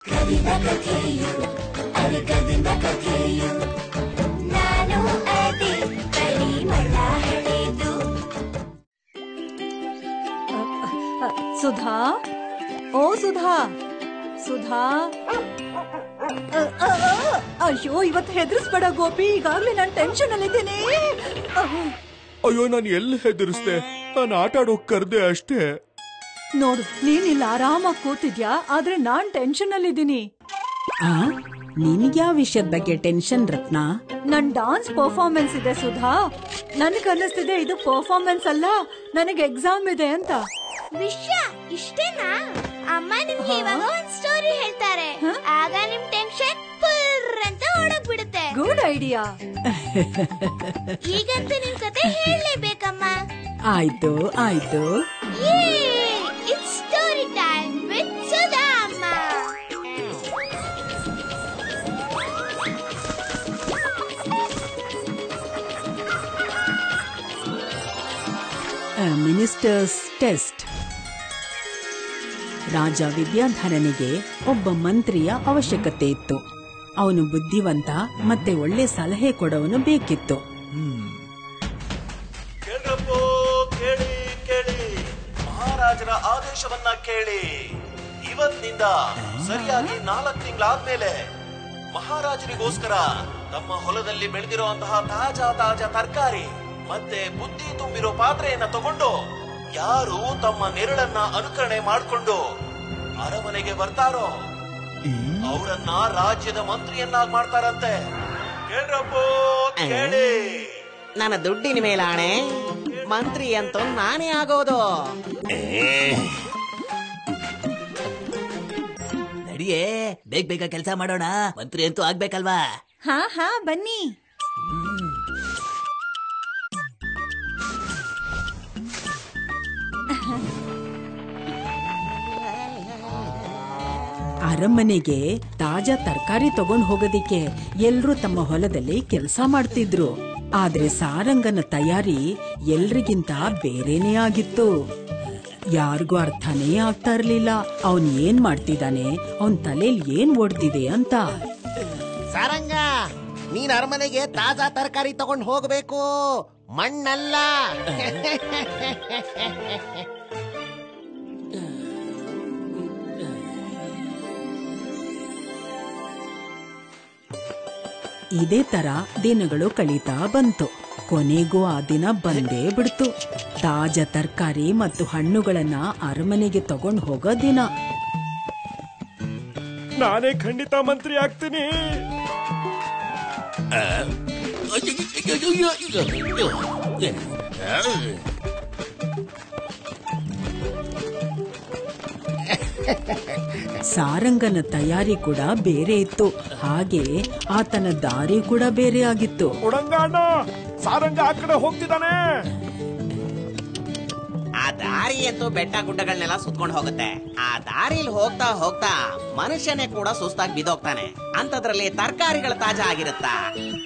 ಕವಿದ ಕಥೆಯು ಅರಗದಿಂದ ಕಥೆಯು ನಾನು ಅದೇ ಪರಿಮಳ ಹಳೆದು ಸುಧಾ ಓ ಸುಧಾ ಸುಧಾ ಅ, ಅ, ಅ, ಅಯ್ಯೋ ಇವತ್ತು ಹೆದರ್ಸ್ಬೇಡ ಗೋಪಿ ಈಗಾಗ್ಲೇ ನಾನು ಟೆನ್ಷನ್ ಅಲ್ಲಿದ್ದೀನಿ ಅಹ್, ಅಯ್ಯೋ ನಾನು ಎಲ್ಲಿ ಹೆದರ್ಸ್ದೆ ನಾನು ಆಟ ಆಡೋಕ್ ಕರ್ದೆ ಅಷ್ಟೇ ನೋಡು ನೀನ್ ಇಲ್ಲಿ ಆರಾಮಾಗಿ ಕೂತಿದ್ಯಾ ಆದ್ರೆ ನಾನ್ ಟೆನ್ಷನ್ ಅಲ್ಲಿದ್ದೀನಿ ಆ ನಿನ್ಗ್ಯಾವ ವಿಷಯದ ಬಗ್ಗೆ ಟೆನ್ಷನ್ ರತ್ನ ನನ್ ಡಾನ್ಸ್ ಪರ್ಫಾರ್ಮೆನ್ಸ್ ಇದೆ ಸುಧಾ ನನಗ್ ಅನ್ನಿಸ್ತಿದೆ ಇದು ಪರ್ಫಾರ್ಮೆನ್ಸ್ ಅಲ್ಲ ನನಗೆ ಎಕ್ಸಾಮ್ ಇದೆ ಅಂತ ವಿಷಯ ಇಷ್ಟೇನಾ ಅಮ್ಮ ನಿಮ್ಗೆ ಇವಾಗ ಒಂದ್ ಸ್ಟೋರಿ ಹೇಳ್ತಾರೆ ಆಗ ನಿಮ್ ಟೆನ್ಷನ್ ಪುರ್ ಅಂತ ಓಡಕ್ ಬಿಡುತ್ತೆ ಗುಡ್ ಐಡಿಯಾ ಈಗಂತೂ ನಿಮ್ ಕತೆ ಹೇಳಲೇಬೇಕಮ್ಮ ಆಯ್ತು ಆಯ್ತು it's story time with Sudha ಅಮ್ಮ ಮಿನಿಸ್ಟರ್ಸ್ ಟೆಸ್ಟ್ ರಾಜ ವಿದ್ಯಾಧರನಿಗೆ ಒಬ್ಬ ಮಂತ್ರಿಯ ಅವಶ್ಯಕತೆ ಇತ್ತು ಅವನು ಬುದ್ಧಿವಂತ ಮತ್ತೆ ಒಳ್ಳೆ ಸಲಹೆ ಕೊಡವನು ಬೇಕಿತ್ತು ಕೇಳ್ರಪ್ಪೋ ಕೇಳಿ ಕೇಳಿ ಮಹಾರಾಜರ ಆದೇಶವನ್ನ ಕೇಳಿ ಇವತ್ತಿನಿಂದ ಸರಿಯಾಗಿ ನಾಲ್ಕು ತಿಂಗಳಾದ್ಮೇಲೆ ಮಹಾರಾಜರಿಗೋಸ್ಕರ ತಮ್ಮ ಹೊಲದಲ್ಲಿ ಬೆಳೆದಿರುವಂತಹ ತಾಜಾ ತಾಜಾ ತರಕಾರಿ ಮತ್ತೆ ಬುದ್ಧಿ ತುಂಬಿರೋ ಪಾತ್ರೆಯನ್ನ ತಗೊಂಡು ಯಾರು ತಮ್ಮ ನೆರಳನ್ನ ಅನುಕರಣೆ ಮಾಡಿಕೊಂಡು ಅರಮನೆಗೆ ಬರ್ತಾರೋ ಅವರನ್ನ ರಾಜ್ಯದ ಮಂತ್ರಿಯನ್ನಾಗಿ ಮಾಡ್ತಾರಂತೆ ಕೇಳ್ರಪ್ಪೋ ಕೇಳಿ ನನ್ನ ದುಡ್ಡಿನ ಮೇಲಾಣೆ ಮಂತ್ರಿ ಅಂತೂ ನಾನೇ ಆಗೋದು ನಡಿಯೇ ಬೇಗ ಬೇಗ ಕೆಲಸ ಮಾಡೋಣ ಮಂತ್ರಿ ಅಂತೂ ಆಗ್ಬೇಕಲ್ವಾ ಹಾ ಹಾ ಬನ್ನಿ ಅರಮನೆಗೆ ತಾಜಾ ತರಕಾರಿ ತಗೊಂಡ್ ಹೋಗೋದಿಕ್ಕೆ ಎಲ್ರೂ ತಮ್ಮ ಹೊಲದಲ್ಲಿ ಕೆಲಸ ಮಾಡ್ತಿದ್ರು ಆದ್ರೆ ಸಾರಂಗನ ತಯಾರಿ ಎಲ್ರಿಗಿಂತ ಬೇರೆನೇ ಆಗಿತ್ತು ಯಾರಿಗೂ ಅರ್ಥನೇ ಆಗ್ತಾ ಇರ್ಲಿಲ್ಲ ಅವನ್ ಏನ್ ಮಾಡ್ತಿದ್ದಾನೆ ಅವನ್ ತಲೆಯಲ್ಲಿ ಏನ್ ಓಡ್ತಿದೆ ಅಂತ ಸಾರಂಗ ನೀನ್ ಅರಮನೆಗೆ ತಾಜಾ ತರಕಾರಿ ತಗೊಂಡ್ ಹೋಗ್ಬೇಕು ಮಣ್ಣಲ್ಲ ಇದೇ ತರ ದಿನಗಳು ಕಳೀತಾ ಬಂತು ಕೊನೆಗೂ ಆ ದಿನ ಬಂದೇ ಬಿಡ್ತು ತಾಜಾ ತರಕಾರಿ ಮತ್ತು ಹಣ್ಣುಗಳನ್ನ ಅರಮನೆಗೆ ತಗೊಂಡ್ ಹೋಗೋ ದಿನ ನಾನೇ ಖಂಡಿತ ಮಂತ್ರಿ ಆಗ್ತೀನಿ ಸಾರಂಗನ ತಯಾರಿ ಕೂಡ ಬೇರೆ ಇತ್ತು ಹಾಗೆ ಆತನ ದಾರಿ ಕೂಡ ಬೇರೆ ಆಗಿತ್ತು ಉಡಂಗಾಣ ಸಾರಂಗ ಆ ಕಡೆ ಹೋಗ್ತಿದ್ದಾನೆ ಆ ದಾರಿ ಅಂತೂ ಬೆಟ್ಟ ಗುಡ್ಡಗಳನ್ನೆಲ್ಲ ಸುತ್ಕೊಂಡು ಹೋಗುತ್ತೆ ಆ ದಾರಿಲಿ ಹೋಗ್ತಾ ಹೋಗ್ತಾ ಮನುಷ್ಯನೇ ಕೂಡ ಸುಸ್ತಾಗಿ ಬಿದ್ದೋಗ್ತಾನೆ ಅಂತದ್ರಲ್ಲಿ ತರಕಾರಿಗಳು ತಾಜಾ ಆಗಿರುತ್ತಾ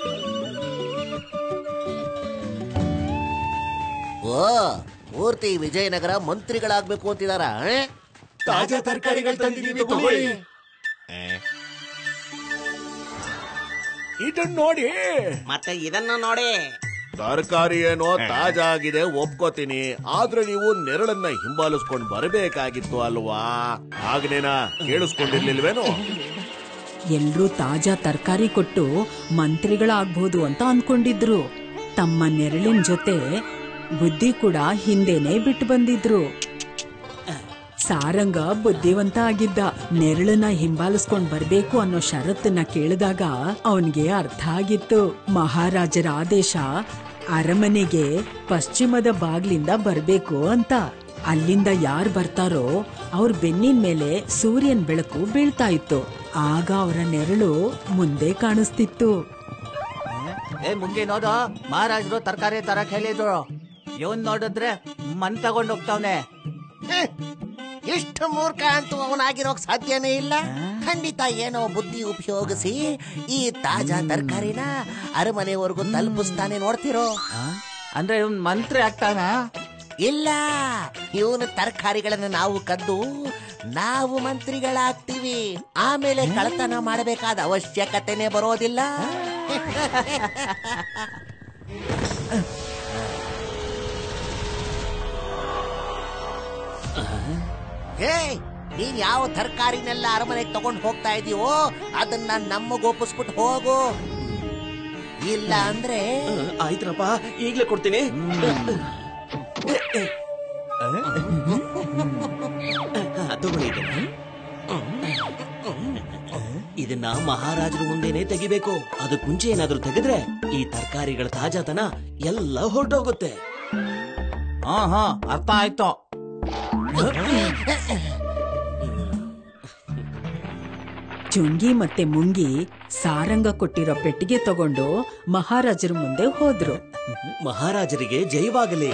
ಓ ಪೂರ್ತಿ ವಿಜಯನಗರ ಮಂತ್ರಿಗಳಾಗ್ಬೇಕು ಅಂತಿದಾರ ತಾಜಾ ತರಕಾರಿಗಳು ತಂದಿದ್ದೀವಿ ತಗೊಳ್ಳಿ ಇದನ್ನ ನೋಡಿ ಮತ್ತೆ ಇದನ್ನ ನೋಡಿ ತರಕಾರಿ ಏನೋ ತಾಜಾ ಆಗಿದೆ ಒಪ್ಕೋತೀನಿ ಆದ್ರೆ ನೀವು ನೆರಳನ್ನ ಹಿಂಬಾಲಿಸ್ಕೊಂಡ್ ಬರಬೇಕಾಗಿತ್ತು ಅಲ್ವಾ ಆಗ್ನೇನಾ ಕೇಳಿಸ್ಕೊಂಡಿರ್ಲಿಲ್ವೇನೋ ಎಲ್ರೂ ತಾಜಾ ತರಕಾರಿ ಕೊಟ್ಟು ಮಂತ್ರಿಗಳಾಗ್ಬೋದು ಅಂತ ಅನ್ಕೊಂಡಿದ್ರು ತಮ್ಮ ನೆರಳಿನ ಜೊತೆ ಬುದ್ಧಿ ಕೂಡ ಹಿಂದೆನೆ ಬಿಟ್ಟು ಬಂದಿದ್ರು ಸಾರಂಗ ಬುದ್ಧಿವಂತ ಆಗಿದ್ದ ನೆರಳನ್ನ ಹಿಂಬಾಲಿಸ್ಕೊಂಡ್ ಬರ್ಬೇಕು ಅನ್ನೋ ಷರತ್ತನ್ನ ಕೇಳಿದಾಗ ಅವನ್ಗೆ ಅರ್ಥ ಆಗಿತ್ತು ಮಹಾರಾಜರ ಆದೇಶ ಅರಮನೆಗೆ ಪಶ್ಚಿಮದ ಬಾಗ್ಲಿಂದ ಬರ್ಬೇಕು ಅಂತ ಅಲ್ಲಿಂದ ಯಾರ್ ಬರ್ತಾರೋ ಅವ್ರ ಬೆನ್ನಿನ ಮೇಲೆ ಸೂರ್ಯನ್ ಬೆಳಕು ಬೀಳ್ತಾ ಇತ್ತು ಆಗ ಅವರ ನೆರಳು ಮುಂದೆ ಕಾಣಿಸ್ತಿತ್ತು ಏ ಮುಂಗೆ ನೋಡು ಮಹಾರಾಜರು ತರಕಾರಿ ತರಕ್ ಹೇಳಿದ್ರು ಇವನ್ ನೋಡಿದ್ರೆ ಮನ್ ತಗೊಂಡ್ ಹೋಗ್ತಾವ್ನೆ ಇಷ್ಟು ಮೂರ್ಖ ಅಂತೂ ಅವನಾಗಿರೋಕ್ ಸಾಧ್ಯನೇ ಇಲ್ಲ ಖಂಡಿತ ಏನೋ ಬುದ್ಧಿ ಉಪಯೋಗಿಸಿ ಈ ತಾಜಾ ತರಕಾರಿನ ಅರಮನೆವರೆಗೂ ತಲುಪಿಸ್ತಾನೆ ನೋಡ್ತಿರೋ ಅಂದ್ರೆ ಇವ್ನ್ ಮಂತ್ರಿ ಆಗ್ತಾನ ಇಲ್ಲ ಇವನು ತರಕಾರಿಗಳನ್ನು ನಾವು ಕದ್ದು ನಾವು ಮಂತ್ರಿಗಳಾಗ್ತೀವಿ ಆಮೇಲೆ ಕಳತನ ಮಾಡಬೇಕಾದ ಅವಶ್ಯಕತೆನೆ ಬರೋದಿಲ್ಲ ಹೇ ನೀನ್ ಯಾವ ತರಕಾರಿನೆಲ್ಲ ಅರಮನೆಗೆ ತಗೊಂಡು ಹೋಗ್ತಾ ಇದೀವೋ ಅದನ್ನ ನಮ್ಮಗ್ ಒಪ್ಪಿಸ್ಬಿಟ್ಟು ಹೋಗು ಇಲ್ಲ ಅಂದ್ರೆ ಆಯ್ತ್ರಪ್ಪ ಈಗ್ಲೇ ಕೊಡ್ತೀನಿ ಆ, ತಗೊಳ್ಳಿ ಇದನ್ನ. ಇದನ್ನ ಮಹಾರಾಜರ ಮುಂದೆನೆ ತೆಗಿಬೇಕು ಅದಕ್ ಮುಂಚೆ ಏನಾದ್ರೂ ತೆಗೆದ್ರೆ ಈ ತರಕಾರಿಗಳ ತಾಜಾತನ ಎಲ್ಲ ಹೊರಟೋಗುತ್ತೆ ಹಾ ಹಾ ಅರ್ಥ ಆಯ್ತು ಚುಂಗಿ ಮತ್ತೆ ಮುಂಗಿ ಸಾರಂಗ ಕೊಟ್ಟಿರೋ ಪೆಟ್ಟಿಗೆ ತಗೊಂಡು ಮಹಾರಾಜರ ಮುಂದೆ ಹೋದ್ರು ಮಹಾರಾಜರಿಗೆ ಜಯವಾಗಲಿ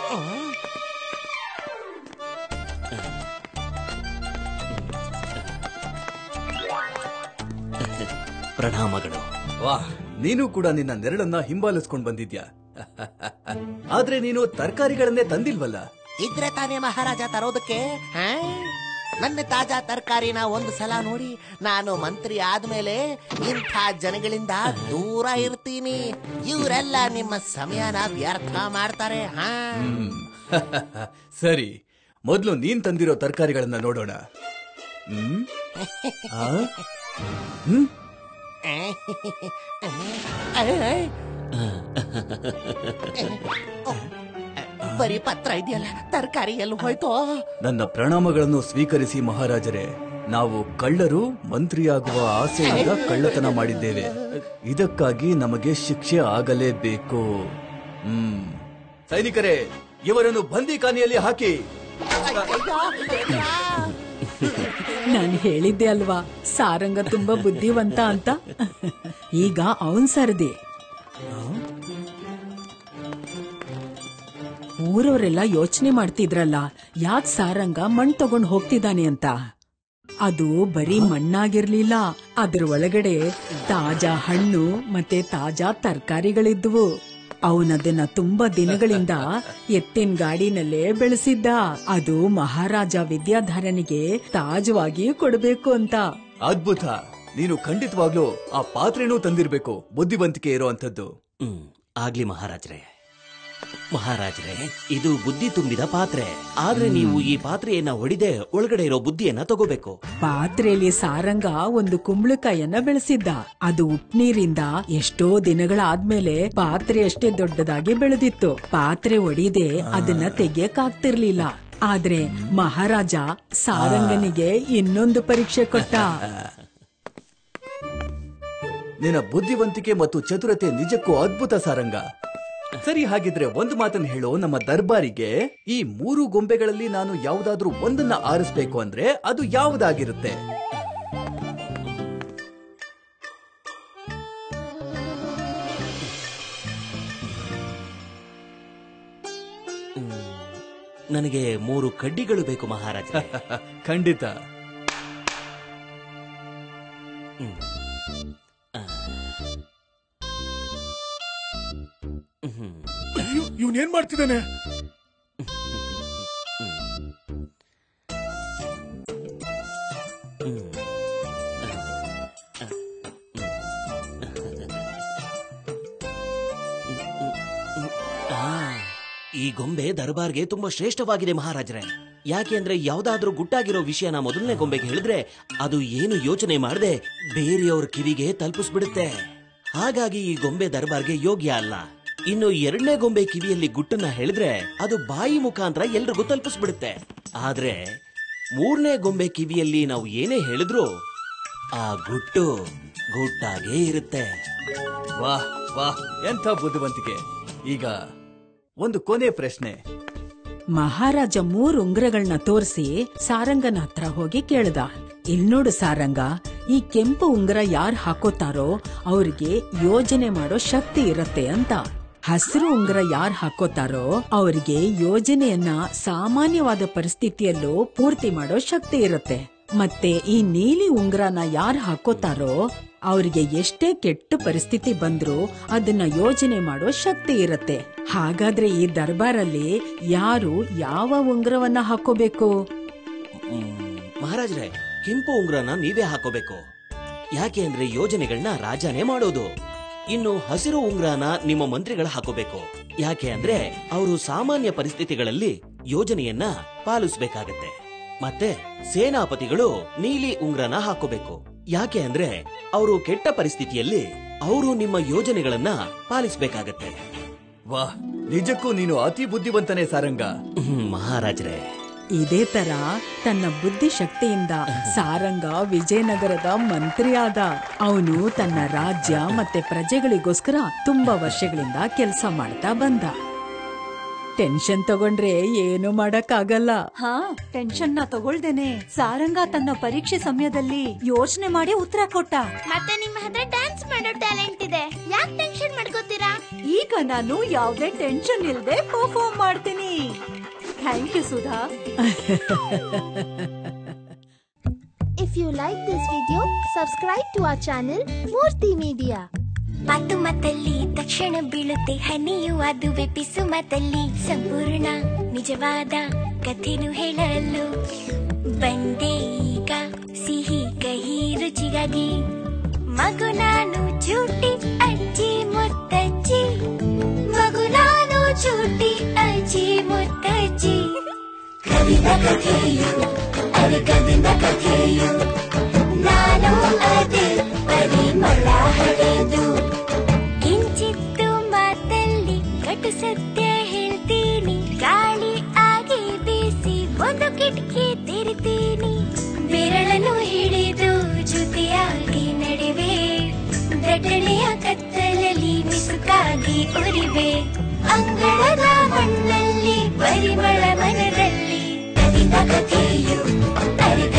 ಪ್ರಣಾಮಗಳು ವಾಹ್ ನೀನು ಕೂಡ ನಿನ್ನ ನೆರಳನ್ನ ಹಿಂಬಾಲಿಸ್ಕೊಂಡ್ ಬಂದಿದ್ಯಾ ಆದ್ರೆ ನೀನು ತರಕಾರಿಗಳನ್ನೇ ತಂದಿಲ್ವಲ್ಲ ಇದ್ರೆ ತಾನೇ ಮಹಾರಾಜ ತರೋದಕ್ಕೆ ಹಾ? ನನ್ನ ತಾಜಾ ತರಕಾರಿನ ಒಂದು ಸಲ ನೋಡಿ ನಾನು ಮಂತ್ರಿ ಆದ್ಮೇಲೆ ಇಂಥ ಜನಗಳಿಂದ ದೂರ ಇರ್ತೀನಿ ಇವರೆಲ್ಲ ನಿಮ್ಮ ಸಮಯನ ವ್ಯರ್ಥ ಮಾಡ್ತಾರೆ ಹಾ ಹ್ಮ್. ಸರಿ ಮೊದ್ಲು ನೀನ್ ತಂದಿರೋ ತರಕಾರಿಗಳನ್ನ ನೋಡೋಣ ಹ್ಮ್ ಆ? ಹ್ಮ್ ಬರೀ ಪತ್ರ ಇದೆಯಲ್ಲ ತರಕಾರಿ ಎಲ್ಲಿ ಹೋಯ್ತು ನನ್ನ ಪ್ರಣಾಮಗಳನ್ನು ಸ್ವೀಕರಿಸಿ ಮಹಾರಾಜರೇ ನಾವು ಕಳ್ಳರು ಮಂತ್ರಿಯಾಗುವ ಆಸೆಯಿಂದ ಕಳ್ಳತನ ಮಾಡಿದ್ದೇವೆ ಇದಕ್ಕಾಗಿ ನಮಗೆ ಶಿಕ್ಷೆ ಆಗಲೇಬೇಕು ಹ್ಮ್ ಸೈನಿಕರೇ ಇವರನ್ನು ಬಂದಿಖಾನೆಯಲ್ಲಿ ಹಾಕಿ ನಾನು ಹೇಳಿದ್ದೆ ಅಲ್ವಾ ಸಾರಂಗ ತುಂಬಾ ಬುದ್ಧಿವಂತ ಅಂತ ಈಗ ಅವನ್ ಸರ್ದಿ ಊರವರೆಲ್ಲ ಯೋಚನೆ ಮಾಡ್ತಿದ್ರಲ್ಲ ಯಾಕ್ ಸಾರಂಗ ಮಣ್ ತಗೊಂಡ್ ಹೋಗ್ತಿದ್ದಾನೆ ಅಂತ ಅದು ಬರೀ ಮಣ್ಣಾಗಿರ್ಲಿಲ್ಲ ಅದ್ರ ಒಳಗಡೆ ತಾಜಾ ಹಣ್ಣು ಮತ್ತೆ ತಾಜಾ ತರಕಾರಿಗಳಿದ್ವು ಅವನದನ್ನ ತುಂಬಾ ದಿನಗಳಿಂದ ಎತ್ತಿನ ಗಾಡಿನಲ್ಲೇ ಬೆಳೆಸಿದ್ದ ಅದು ಮಹಾರಾಜ ವಿದ್ಯಾಧರನಿಗೆ ತಾಜವಾಗಿ ಕೊಡಬೇಕು ಅಂತ ಅದ್ಭುತ ನೀನು ಖಂಡಿತವಾಗ್ಲೂ ಆ ಪಾತ್ರೆನೂ ತಂದಿರ್ಬೇಕು ಬುದ್ಧಿವಂತಿಕೆ ಇರುವಂತದ್ದು ಹ್ಮ್ ಆಗ್ಲಿ ಮಹಾರಾಜ್ರೆ ಮಹಾರಾಜ್ರೆ ಇದು ಬುದ್ಧಿ ತುಂಬಿದ ಪಾತ್ರೆ ಆದ್ರೆ ನೀವು ಈ ಪಾತ್ರೆಯನ್ನ ಹೊಡಿದೆ ಒಳಗಡೆ ಇರೋ ಬುದ್ಧಿಯನ್ನ ತಗೋಬೇಕು ಪಾತ್ರೆಯಲ್ಲಿ ಸಾರಂಗ ಒಂದು ಕುಂಬಳಕಾಯನ್ನ ಬೆಳೆಸಿದ್ದ ಅದು ಉಪ್ನೀರಿಂದ ಎಷ್ಟೋ ದಿನಗಳಾದ್ಮೇಲೆ ಪಾತ್ರೆ ಅಷ್ಟೇ ದೊಡ್ಡದಾಗಿ ಬೆಳೆದಿತ್ತು ಪಾತ್ರೆ ಒಡಿದೆ ಅದನ್ನ ತೆಗಿಯಕ್ಕಾಗ್ತಿರ್ಲಿಲ್ಲ ಆದ್ರೆ ಮಹಾರಾಜ ಸಾರಂಗನಿಗೆ ಇನ್ನೊಂದು ಪರೀಕ್ಷೆ ಕೊಟ್ಟ ನಿನ್ನ ಬುದ್ಧಿವಂತಿಕೆ ಮತ್ತು ಚತುರತೆ ನಿಜಕ್ಕೂ ಅದ್ಭುತ ಸಾರಂಗ ಸರಿ ಹಾಗಿದ್ರೆ ಒಂದು ಮಾತನ್ನ ಹೇಳು ನಮ್ಮ ದರ್ಬಾರಿಗೆ ಈ ಮೂರು ಗೊಂಬೆಗಳಲ್ಲಿ ನಾನು ಯಾವುದಾದ್ರೂ ಒಂದನ್ನ ಆರಿಸ್ಬೇಕು ಅಂದ್ರೆ ಅದು ಯಾವುದಾಗಿರುತ್ತೆ ನನಗೆ ಮೂರು ಕಡ್ಡಿಗಳು ಬೇಕು ಮಹಾರಾಜ ಖಂಡಿತ ಇವನೇನ್ ಮಾಡ್ತಿದ್ದಾನೆ ಈ ಗೊಂಬೆ ದರ್ಬಾರ್ಗೆ ತುಂಬಾ ಶ್ರೇಷ್ಠವಾಗಿದೆ ಮಹಾರಾಜರೇ ಯಾಕೆ ಅಂದ್ರೆ ಯಾವ್ದಾದ್ರೂ ಗುಟ್ಟಾಗಿರೋ ವಿಷಯನ ಮೊದಲನೇ ಗೊಂಬೆಗೆ ಹೇಳಿದ್ರೆ ಅದು ಏನು ಯೋಚನೆ ಮಾಡದೆ ಬೇರೆಯವ್ರ ಕಿವಿಗೆ ತಲುಪಿಸ್ಬಿಡುತ್ತೆ ಹಾಗಾಗಿ ಈ ಗೊಂಬೆ ದರ್ಬಾರ್ಗೆ ಯೋಗ್ಯ ಅಲ್ಲ ಇನ್ನು ಎರಡನೇ ಗೊಂಬೆ ಕಿವಿಯಲ್ಲಿ ಗುಟ್ಟನ್ನ ಹೇಳಿದ್ರೆ ಅದು ಬಾಯಿ ಮುಖಾಂತರ ಎಲ್ರಿಗೂ ತಲುಪಿಸ್ಬಿಡುತ್ತೆ ಆದ್ರೆ ಮೂರನೇ ಗೊಂಬೆ ಕಿವಿಯಲ್ಲಿ ನಾವು ಏನೇ ಹೇಳಿದ್ರು ಆ ಗುಟ್ಟು ಗುಟ್ಟಾಗೇ ಇರುತ್ತೆ ವಾಹ್ ವಾಹ್ ಎಂಥ ಬುದ್ಧಿವಂತಿಕೆ ಈಗ ಒಂದು ಕೊನೆ ಪ್ರಶ್ನೆ ಮಹಾರಾಜ ಮೂರ್ ಉಂಗ್ರಗಳನ್ನ ತೋರಿಸಿ ಸಾರಂಗನ ಹತ್ರ ಹೋಗಿ ಕೇಳ್ದ ಇಲ್ ನೋಡು ಸಾರಂಗ ಈ ಕೆಂಪು ಉಂಗ್ರ ಯಾರ್ ಹಾಕೋತಾರೋ ಅವ್ರಿಗೆ ಯೋಜನೆ ಮಾಡೋ ಶಕ್ತಿ ಇರತ್ತೆ ಅಂತ ಹಸಿರು ಉಂಗ್ರ ಯಾರ್ ಹಾಕೋತಾರೋ ಅವ್ರಿಗೆ ಯೋಜನೆಯನ್ನ ಸಾಮಾನ್ಯವಾದ ಪರಿಸ್ಥಿತಿಯಲ್ಲೂ ಪೂರ್ತಿ ಮಾಡೋ ಶಕ್ತಿ ಇರತ್ತೆ ಮತ್ತೆ ಈ ನೀಲಿ ಉಂಗ್ರನ ಯಾರ್ ಹಾಕೋತಾರೋ ಅವ್ರಿಗೆ ಎಷ್ಟೇ ಕೆಟ್ಟ ಪರಿಸ್ಥಿತಿ ಬಂದ್ರೂ ಅದನ್ನ ಯೋಜನೆ ಮಾಡೋ ಶಕ್ತಿ ಇರತ್ತೆ ಹಾಗಾದ್ರೆ ಈ ದರ್ಬಾರಲ್ಲಿ ಯಾರು ಯಾವ ಉಂಗ್ರವನ್ನ ಹಾಕೋಬೇಕು ಮ್, ಮಹಾರಾಜ್ರೆ ಕೆಂಪು ಉಂಗ್ರನ ನೀವೇ ಹಾಕೋಬೇಕು ಯಾಕೆ ಅಂದ್ರೆ ಯೋಜನೆಗಳನ್ನ ರಾಜನೇ ಮಾಡೋದು ಇನ್ನು ಹಸಿರು ಉಂಗ್ರನ ನಿಮ್ಮ ಮಂತ್ರಿಗಳು ಹಾಕೋಬೇಕು ಯಾಕೆ ಅಂದ್ರೆ ಅವರು ಸಾಮಾನ್ಯ ಪರಿಸ್ಥಿತಿಗಳಲ್ಲಿ ಯೋಜನೆಯನ್ನ ಪಾಲಿಸಬೇಕಾಗತ್ತೆ ಮತ್ತೆ ಸೇನಾಪತಿಗಳು ನೀಲಿ ಉಂಗ್ರನ ಹಾಕೋಬೇಕು ಯಾಕೆ ಅಂದ್ರೆ ಅವರು ಕೆಟ್ಟ ಪರಿಸ್ಥಿತಿಯಲ್ಲಿ ಅವರು ನಿಮ್ಮ ಯೋಜನೆಗಳನ್ನ ಪಾಲಿಸಬೇಕಾಗತ್ತೆ ವಾಹ್ ನಿಜಕ್ಕೂ ನೀನು ಅತಿ ಬುದ್ಧಿವಂತನೇ ಸಾರಂಗ ಮಹಾರಾಜ್ರೆ ಇದೇ ತರ ತನ್ನ ಬುದ್ಧಿಶಕ್ತಿಯಿಂದ ಸಾರಂಗ ವಿಜಯನಗರದ ಮಂತ್ರಿ ಆದ ಅವನು ತನ್ನ ರಾಜ್ಯ ಮತ್ತೆ ಪ್ರಜೆಗಳಿಗೋಸ್ಕರ ತುಂಬಾ ವರ್ಷಗಳಿಂದ ಕೆಲಸ ಮಾಡ್ತಾ ಬಂದ ಟೆನ್ಷನ್ ತಗೊಂಡ್ರೆ ಏನು ಮಾಡಕ್ಕಾಗಲ್ಲ ಹಾ ಟೆನ್ಷನ್ ನ ತಗೊಳ್ದೇನೆ ಸಾರಂಗ ತನ್ನ ಪರೀಕ್ಷೆ ಸಮಯದಲ್ಲಿ ಯೋಚನೆ ಮಾಡಿ ಉತ್ತರ ಕೊಟ್ಟ ಮತ್ತೆ ನಿಮ್ಮ ಹತ್ರ ಡ್ಯಾನ್ಸ್ ಮಾಡೋ ಟ್ಯಾಲೆಂಟ್ ಇದೆ ಯಾಕೆ ಟೆನ್ಷನ್ ಮಾಡ್ಕೋತೀರಾ ಈಗ ನಾನು ಯಾವ್ದೇ ಟೆನ್ಷನ್ ಇಲ್ದೆ ಪರ್ಫಾರ್ಮ್ ಮಾಡ್ತೀನಿ thank you Sudha If you like this video, subscribe to our channel Murthy Media. ಮಾತು ಮಾತಲ್ಲಿ ತಕ್ಷಣ ಬೀಳುತ್ತೆ ಹನಿಯು ಅದುವೆ ಪಿಸು ಮಾತಲ್ಲಿ ಸಂಪೂರ್ಣ ನಿಜವಾದ ಕಥೆನು ಹೇಳಲು ಬಂದೆ ಈಗ ಸಿಹಿ ಕಹಿ ರುಚಿಗಾಗಿ ಮಗು ನಾನು ಚೂಟಿ ಅಜ್ಜಿ ಮುತ್ತಜ್ಜಿ ಮಗು ನಾನು ಚೂಟಿ ಅಜ್ಜಿ ಮುತ್ತಜ್ಜಿ ಕವಿದ ಕಥೆಯು ಅರಗದಿಂದ ಕಥೆಯು ನಾನು ಅದೇ ಪರಿಮಳ ಹಳೆದು ಕಿಂಚಿತ್ತು ಮಾತಲ್ಲಿ ಕಟು ಸತ್ಯ ಹೇಳ್ತೀನಿ ಗಾಳಿ ಆಗಿ ಬೀಸಿ ಒಂದು ಕಿಟಕಿ ತೆರಿತೀನಿ ಬೆರಳನ್ನು ಹಿಡಿದು ಜೊತೆಯಾಗಿ ನಡೆವೆ ದಟ್ಟಣೆಯ ಕತ್ತಲಲ್ಲಿ ಮಿಸುಕಾಗಿ ಉರಿವೆ ಅಂಗಳದ ಮಣ್ಣಲ್ಲಿ ಪರಿಮಳ ಮನದಲ್ಲಿ ಕವಿದ ಕಥೆಯು ಅರಿದ